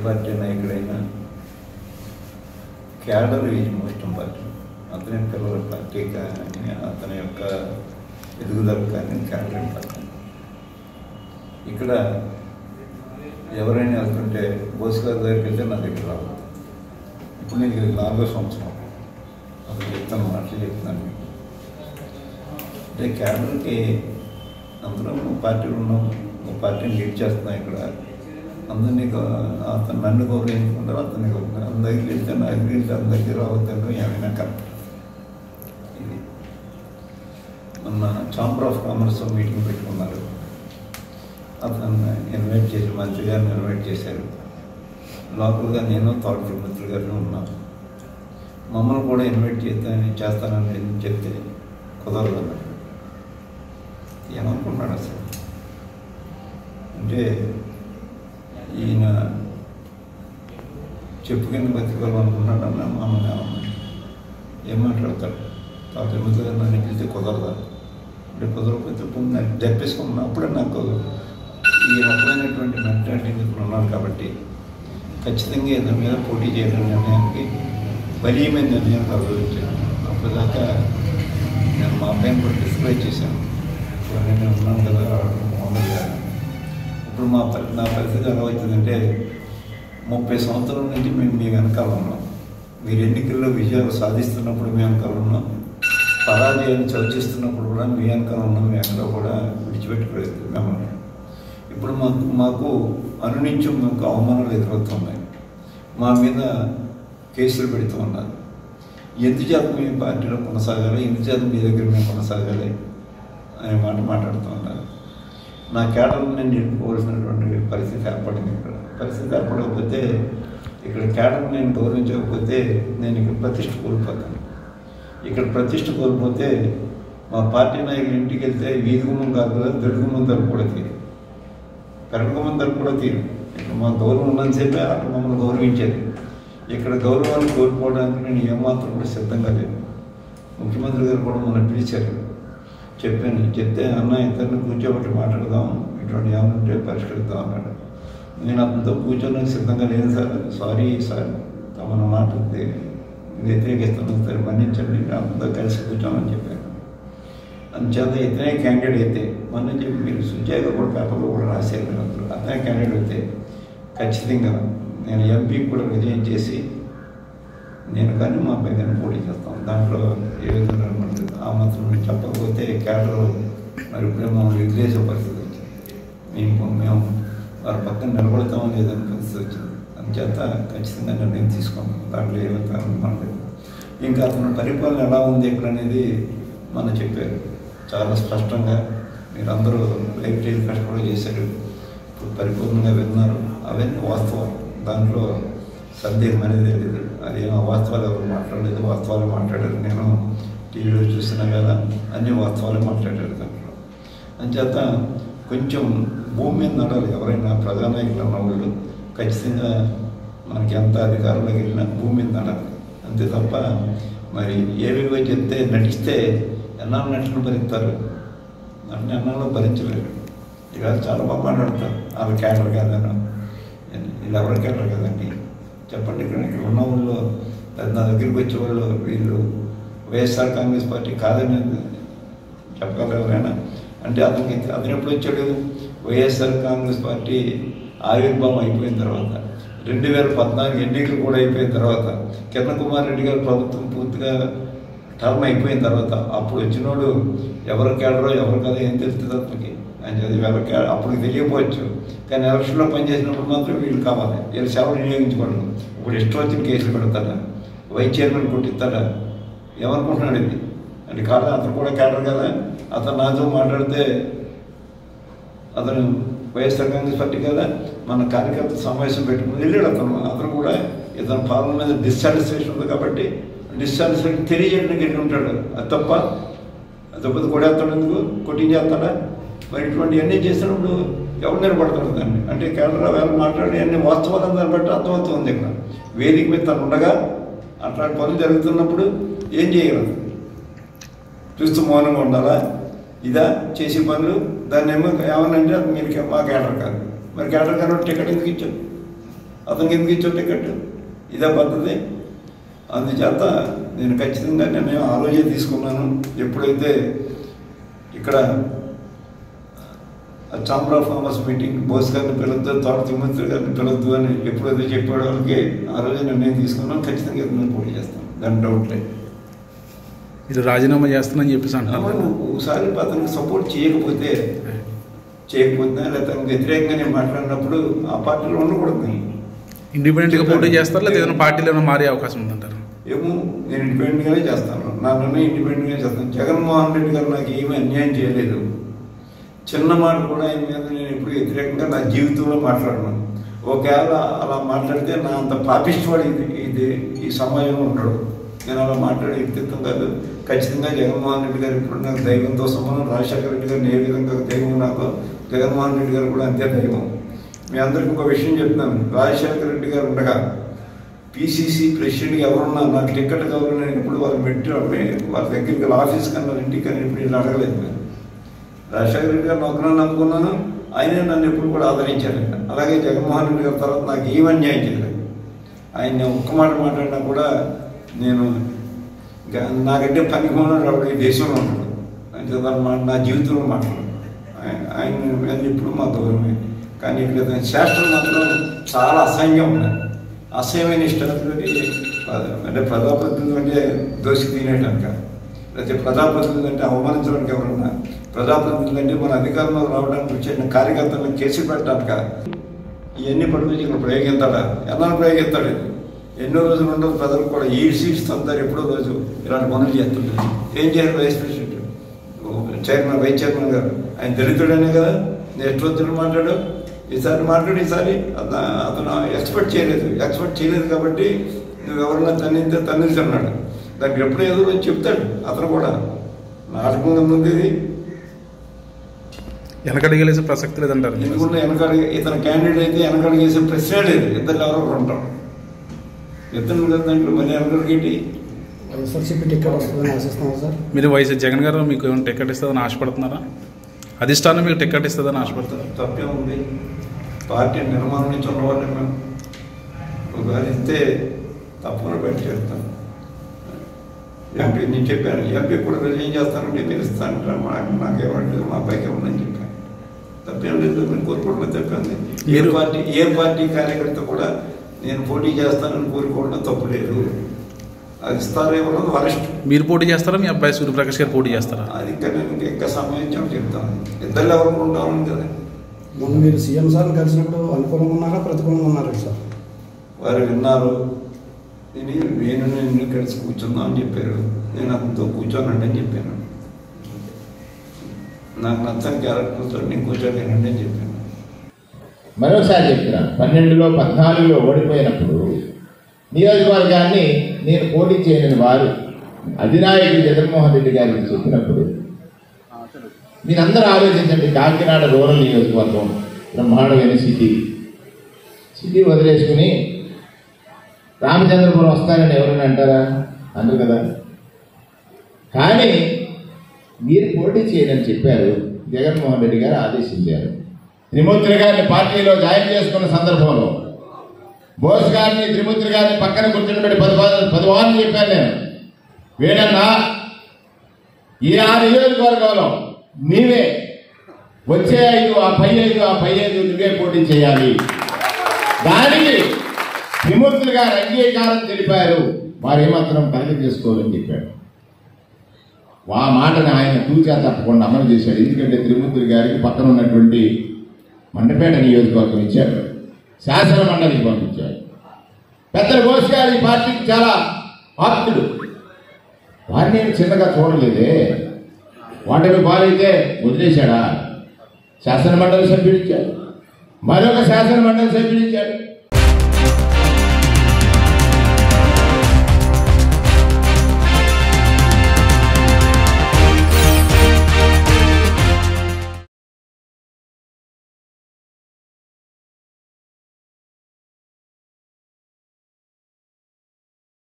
Party నాయకుడైనా cadre is most important అతని పిల్లల పార్టీ కానీ అతని యొక్క ఎదుగుదల కానీ క్యాడర్ ఇంపార్టెంట్ ఇక్కడ ఎవరైనా వెళ్తుంటే బోస్ గారి దగ్గరికి వెళ్తే నా దగ్గర రావద్దు ఇప్పుడు నేను ఇది నాలుగో సంవత్సరం అసలు చెప్తాను మాటలు చెప్తున్నాను మీకు అంటే క్యాడర్కి అందరం పార్టీలు ఉన్నాం ఒక పార్టీని లీడ్ చేస్తున్నాం ఇక్కడ అందరినీ గౌ- అతను నన్ను గౌరవించుకుంటారు అతన్ని గౌరవించారు అందరికి వెళ్తే నా దగ్గరికి వెళ్తే అందరికీ రావద్దంటే ఏమైనా కరెక్ట్ ఇది మొన్న ఛాంబర్ ఆఫ్ కామర్స్ మీటింగ్ పెట్టుకున్నారు అతను ఇన్వైట్ చేసి మంత్రి గారిని ఇన్వైట్ చేశారు లోకల్గా నేను తోటపల్లి మిత్రులు గారిని ఉన్నాను మమ్మల్ని కూడా ఇన్వైట్ చేస్తా చేస్తానని చెప్తే కుదరదు అన్నాడు ఏమనుకున్నాడు అసలు అంటే ఈయన చెప్పు కింద బతికోవాలనుకున్నాడన్న మామూలు ఏమన్నా ఏం మాట్లాడతాడు తాత ఎనిమిది గారు నన్ను పిలిస్తే కుదరదా అంటే కుదరకపోతే ఇప్పుడు నాకు జప్పేసుకున్నాను అప్పుడే నాకు ఈ రకమైనటువంటి మెంటాలిటీ మీద ఉన్నాను కాబట్టి ఖచ్చితంగా దాని మీద పోటీ చేయడం నిర్ణయానికి బలీయమైన నిర్ణయానికి ఆలోచించాను అప్పటిదాకా నేను మా అబ్బాయిని కూడా డిస్క్రైబ్ చేశాను ఇప్పుడు నేను ఉన్నాను కదా మామూలు గారు ఇప్పుడు మా పరి నా పరిస్థితి ఎలా అవుతుందంటే ముప్పై సంవత్సరాల నుంచి మేము మీ వెనకాల ఉన్నాం మీరు ఎన్నికల్లో విజయాలు సాధిస్తున్నప్పుడు మీ వెనకాల ఉన్నాం పరాజయాన్ని చవిచిస్తున్నప్పుడు కూడా మీ వెనకాల ఉన్నాం మీ ఎక్కడ కూడా విడిచిపెట్టుకోలేదు మిమ్మల్ని ఇప్పుడు మాకు మాకు అనునిత్యం మాకు అవమానాలు ఎదురవుతున్నాయి మా మీద కేసులు పెడుతూ ఉన్నారు ఎందుచేత మీ పార్టీలో కొనసాగాలి ఎందుచేత మీ దగ్గర మేము కొనసాగాలి అనే మాట మాట్లాడుతూ ఉన్నారు నా కేడర్ని నేను నిలుపుకోవాల్సినటువంటి పరిస్థితి ఏర్పడింది ఇక్కడ పరిస్థితి ఏర్పడకపోతే ఇక్కడ కేడర్ని నేను గౌరవించకపోతే నేను ఇక్కడ ప్రతిష్ట కోల్పోతాను ఇక్కడ ప్రతిష్ట కోల్పోతే మా పార్టీ నాయకులు ఇంటికి వెళ్తే వీధి గుమ్మం కాదు కదా దొడ్డు గుమ్మం తలుపు కూడా తీరు పెరడు గుమ్మం తలుపు కూడా తీరు ఇక్కడ మా గౌరవం ఉన్నంతసేపే అక్కడ మమ్మల్ని గౌరవించేది ఇక్కడ గౌరవాన్ని కోల్పోవడానికి నేను ఏమాత్రం కూడా సిద్ధంగా లేదు ముఖ్యమంత్రి గారు కూడా మొన్న పిలిచారు చెప్పాను చెప్తే అన్న ఇద్దరిని కూర్చోబెట్టి మాట్లాడదాం ఇటువంటి ఏమైనా ఉంటే పరిష్కరిద్దాం అన్నాడు నేను అతనితో కూర్చోడానికి సిద్ధంగా లేను సార్ సారీ సార్ తమను మాట వ్యతిరేకిస్తున్నాను సార్ మన్నించండి నేను అతనితో కలిసి కూర్చోమని చెప్పాను అందుచేత ఇతనే క్యాండిడేట్ అయితే మొన్న చెప్పి మీరు సుజాగా కూడా పేపర్లో కూడా రాశారు మీరు అందరూ అతనే క్యాండిడేట్ అయితే ఖచ్చితంగా నేను ఎంపీకి కూడా విజయం చేసి నేను కానీ మా అబ్బాయి కానీ పోటీ చేస్తాం దాంట్లో ఏ విధంగా ఉండదు. ఆ మాత్రం మీరు చెప్పకపోతే క్యాడర్ మరి ఇప్పుడే మమ్మల్ని వదిలేసే పరిస్థితి వచ్చింది మేము మేము వారి పక్కన నిలబడతామో లేదని పరిస్థితి వచ్చింది అందుచేత ఖచ్చితంగా నిర్ణయం తీసుకున్నాం దాంట్లో ఏ విధంగా లేదు ఇంకా అతని పరిపాలన ఎలా ఉంది ఇక్కడ అనేది మన చెప్పారు చాలా స్పష్టంగా మీరందరూ లైఫ్ టైల్ కష్టపడి చేశారు ఇప్పుడు పరిపూర్ణంగా విన్నారు అవన్నీ వాస్తవం దాంట్లో సందేహం అనేది లేదు అదేం వాస్తవాలు ఎవరు మాట్లాడలేదు వాస్తవాలు మాట్లాడారు నేను టీవీలో చూసినా కదా అన్ని వాస్తవాలు మాట్లాడారు దాంట్లో అంచేత కొంచెం భూమి మీద నడాలి ఎవరైనా ప్రజానాయకులు అన్న వాళ్ళు ఖచ్చితంగా మనకి ఎంత అధికారంలోకి వెళ్ళినా భూమి మీద నడాలి అంతే తప్ప మరి ఏవేవో చెప్తే నటిస్తే ఎన్నాళ్ళు నటన భరిస్తారు నటన ఎన్నాళ్ళు భరించలేరు ఇక చాలా బాగా మాట్లాడతారు వాళ్ళ క్యాడర్ కాదని వీళ్ళు ఎవరి క్యాడర్ కదండి చెప్పండి ఇక్కడ ఇక్కడ ఉన్న వాళ్ళు లేదా నా దగ్గరికి వచ్చే వాళ్ళు వీళ్ళు వైఎస్ఆర్ కాంగ్రెస్ పార్టీ కాదని చెప్పగలరు ఎవరైనా అంటే అతనికి అతను ఎప్పుడు వచ్చాడు వైఎస్ఆర్ కాంగ్రెస్ పార్టీ ఆవిర్భావం అయిపోయిన తర్వాత రెండు వేల పద్నాలుగు ఎన్నికలు కూడా అయిపోయిన తర్వాత కిరణ్ కుమార్ రెడ్డి గారి ప్రభుత్వం పూర్తిగా టర్మ్ అయిపోయిన తర్వాత అప్పుడు వచ్చినోడు ఎవరు కేడరో ఎవరు కదా ఏం తెలుస్తుంది అతనికి అని చదివి వేల కే అప్పుడు తెలియకపోవచ్చు కానీ ఎలక్షన్లో పనిచేసినప్పుడు మాత్రం వీళ్ళు కావాలి వీళ్ళు సేవలు వినియోగించుకోవడం ఇప్పుడు ఇష్టం వచ్చిన కేసులు పెడతారా వైస్ చైర్మన్ కొట్టిస్తారా ఏమనుకుంటున్నాడు ఇది అంటే కాదా అతను కూడా కేడర్ కదా అతను నాతో మాట్లాడితే అతను వైఎస్ఆర్ కాంగ్రెస్ పార్టీ కదా మన కార్యకర్త సమావేశం పెట్టుకుని వెళ్ళాడు అతను అతను కూడా ఇతను పాలన మీద డిస్సాటిస్ఫాక్షన్ ఉంది కాబట్టి డిస్సాటిస్ఫాక్షన్ తెలియజేయడానికి వెళ్ళి ఉంటాడు అది తప్ప అది తప్పదు కొడేస్తాడు ఎందుకు కొట్టించేస్తాడా మరి ఇటువంటివన్నీ చేసినప్పుడు ఎవరు నిలబడతాడు దాన్ని అంటే కేంద్ర వేళ మాట్లాడి అన్ని వాస్తవాలను దాన్ని బట్టి అర్థమవుతుంది ఇక్కడ వేదిక మీద తను ఉండగా అట్లాంటి పనులు జరుగుతున్నప్పుడు ఏం చేయగలదు చూస్తూ మౌనంగా ఉండాలా ఇదా చేసే పనులు దాన్ని ఏమో ఏమనంటే అది మీరు మా కేటర్ కాదు మరి కేటర్ కాదు టికెట్ ఎందుకు ఇచ్చారు అతనికి ఎందుకు ఇచ్చావు టికెట్ ఇదే పద్ధతి అందుచేత నేను ఖచ్చితంగా నేను ఆలోచన తీసుకున్నాను ఎప్పుడైతే ఇక్కడ chamber of commerce meeting Bose గారిని పిలవద్దు తోట తిమ్మూర్తి గారిని పిలవద్దు అని ఎప్పుడైతే చెప్పాడో వాళ్ళకి ఆ రోజు నిర్ణయం తీసుకున్నాను ఖచ్చితంగా ఇతను పోటీ చేస్తాను దాని డౌట్ లేదు మీరు రాజీనామా చేస్తానని చెప్పేసి అంటున్నారు అవును, ఒకసారి అతనికి సపోర్ట్ చేయకపోతే చేయకపోతే లేదా తనకు వ్యతిరేకంగా నేను మాట్లాడినప్పుడు ఆ పార్టీలో ఉండకూడదు నేను. ఇండిపెండెంట్గా పోటీ చేస్తారా లేదా ఏదైనా పార్టీలో ఏమైనా మారే అవకాశం ఉందంటారు ఏమో నేను ఇండిపెండెంట్గానే చేస్తాను నా నిర్ణయం ఇండిపెండెంట్గా చేస్తాను జగన్మోహన్ రెడ్డి గారు నాకు ఏమీ అన్యాయం చేయలేదు చిన్న మాట కూడా ఆయన మీద నేను ఎప్పుడు వ్యతిరేకంగా నా జీవితంలో మాట్లాడను ఒకవేళ అలా మాట్లాడితే నా అంత పాపిష్టవాడు ఇది ఇది ఈ సమాజంలో ఉండడు నేను అలా మాట్లాడే వ్యక్తిత్వం కాదు ఖచ్చితంగా జగన్మోహన్ రెడ్డి గారు ఇప్పుడు నాకు దైవంతో సమానం రాజశేఖర రెడ్డి గారిని ఏ విధంగా దైవం నాకు జగన్మోహన్ రెడ్డి గారు కూడా అంతే దైవం మీ అందరికీ ఒక విషయం చెప్తున్నాను రాజశేఖర రెడ్డి గారు ఉండగా పిసిసి ప్రెసిడెంట్ ఎవరున్నా నాకు టికెట్ కావాలి నేను ఇప్పుడు వాళ్ళు పెట్టి వాళ్ళ దగ్గరికి వెళ్ళి ఆఫీస్ కన్నా ఇంటికి కానీ ఇప్పుడు ఇలా అడగలేదు నేను రాజశేఖర రెడ్డి గారిని ఒక్కరని నమ్ముకున్నాను ఆయనే నన్ను ఎప్పుడు కూడా ఆదరించారు అలాగే జగన్మోహన్ రెడ్డి గారి తర్వాత నాకు ఏం అన్యాయం చేయలేదు ఆయన ఒక్క మాట మాట్లాడినా కూడా నేను ఇంకా నాకంటే పనికి ఉన్నాడు అప్పుడు ఈ దేశంలో ఉంటాడు అంటే దాని మాట నా జీవితంలో మాట్లాడు ఆయన ఆయన మీద ఎప్పుడు మా గౌరవమే కానీ ఇక్కడ ఇతని శాస్త్రం మాత్రం చాలా అసహ్యంగా ఉన్నాయి అసహ్యమైన ఇష్టాలతో అంటే ప్రజాప్రతినిధులు అంటే దోషి తినేటాక లేకపోతే ప్రజాప్రతినిధులు అంటే అవమానించడానికి ఎవరన్నా ప్రజాప్రతినిధులు అంటే మన అధికారంలో రావడానికి వచ్చిన కార్యకర్తలను కేసు పెట్టడానిక ఇవన్నీ పట్టుకొచ్చి ఇక్కడ ప్రయోగిస్తాడా ఎన్నాళ్ళు ప్రయోగిస్తాడు ఇది? ఎన్నో రోజులు ఉండదు ప్రజలు కూడా ఈ సీట్స్ అంటారు ఎప్పుడో రోజు ఇలాంటి పనులు చేస్తుంటారు ఏం చేయాలి vice president chairman vice chairman గారు ఆయన దళితుడనే కదా నెక్స్ట్ వచ్చిన మాట్లాడు ఈసారి మాట్లాడు ఈసారి అత- అతను ఎక్స్పెక్ట్ చేయలేదు ఎక్స్పెక్ట్ చేయలేదు కాబట్టి నువ్వు ఎవరన్నా తన్నింతే తన్నించి అన్నాడు దానికి ఎప్పుడు ఏదో రోజు చెప్తాడు అతను కూడా నాటకంగా ఉంది ఇది వెనకడిగేసే ప్రసక్తి లేదంటారు ఎందుకంటే వెనకడి ఇతను క్యాండిడేట్ అయితే వెనకడిగేసే ప్రశ్నే లేదు ఇద్దరు ఎవరో ఒకరు ఉంటాం ఇద్దరు దాంట్లో మళ్ళీ వెనకడిగేటి వైఎస్ఆర్సీపీ టికెట్ వస్తుందని ఆశిస్తున్నాం సార్ మీరు వయసు జగన్ గారు మీకు ఏమైనా టికెట్ ఇస్తుందని ఆశపడుతున్నారా అధిష్టానం మీకు టికెట్ ఇస్తుందని ఆశపడుతున్నారు తప్పే ఉంది పార్టీ నిర్మాణం నుంచి ఉన్నవాళ్ళే మేము ఒకవేళ ఇస్తే తప్పకుండా బయట చేస్తాను ఎంపీ నేను చెప్పాను ఎంపీ కూడా మీరు ఏం చేస్తానంటే మీరు ఇస్తానంటే మాకు నాకేమంటే మా పైకి ఉందని చెప్పాను తప్పేం లేదు మీరు కోరుకోవడం తప్పేంది ఏ మీరు- పార్టీ ఏ పార్టీ కార్యకర్త కూడా నేను పోటీ చేస్తానని కోరుకోవడం తప్పు లేదు అది ఇస్తారేమో వరస్ట్ మీరు పోటీ చేస్తారా మీ అబ్బాయి సూర్యప్రకాష్ గారు పోటీ చేస్తారా అది ఇంకా నేను ఇంకా ఇంకా సమయం చెప్తాను ఇద్దరు ఎవరు ఉంటామని కదా మొన్న మీరు సీఎం సార్ని కలిసినప్పుడు అనుకూలంగా ఉన్నారా ప్రతికూలంగా ఉన్నారా సార్ వారు విన్నారు నేను నేను నిన్ను కలిసి కూర్చుందాం అని చెప్పారు నేను అతనితో కూర్చోనండి అని చెప్పాను నాకు నచ్చని క్యారెక్టర్తో నేను కూర్చోలేనండి అని చెప్పాను మరోసారి చెప్తున్నాను పన్నెండులో పద్నాలుగులో ఓడిపోయినప్పుడు నియోజకవర్గాన్ని నేను పోటీ చేయని వారు అధినాయకుడు జగన్మోహన్ రెడ్డి గారికి చెప్పినప్పుడు మీరందరూ ఆలోచించండి కాకినాడ రూరల్ నియోజకవర్గం బ్రహ్మాండమైన సిటీ సిటీ వదిలేసుకుని రామచంద్రపురం వస్తారని ఎవరైనా అంటారా అందరు కదా కానీ మీరు పోటీ చేయని చెప్పారు జగన్మోహన్ రెడ్డి గారు ఆదేశించారు త్రిమూర్తి గారిని పార్టీలో జాయిన్ చేసుకున్న సందర్భంలో బోస్ గారిని త్రిమూర్తి గారిని పక్కన కూర్చుని పది పది పదివాన్ని చెప్పాను నేను వేడన్నా ఈ ఆ నియోజకవర్గంలో నీవే వచ్చే ఐదు ఆ పై ఐదు ఆ పై ఐదు నువ్వే పోటీ చేయాలి దానికి త్రిమూర్తులు గారు అంగీకారం తెలిపారు వారు ఏమాత్రం కలిగి చేసుకోవాలని చెప్పాడు ఆ మాటని ఆయన తూచా తప్పకుండా అమలు చేశాడు ఎందుకంటే త్రిమూర్తులు గారికి పక్కన ఉన్నటువంటి మండపేట నియోజకవర్గం ఇచ్చాడు శాసన మండలికి పంపించాడు పెద్దల ఘోష్ గారు ఈ పార్టీకి చాలా ఆప్తుడు వారిని నేను చిన్నగా చూడలేదే వాటిని పాలైతే వదిలేశాడా శాసన మండలి సభ్యుడు ఇచ్చాడు మరొక శాసన మండలి సభ్యుడు ఇచ్చాడు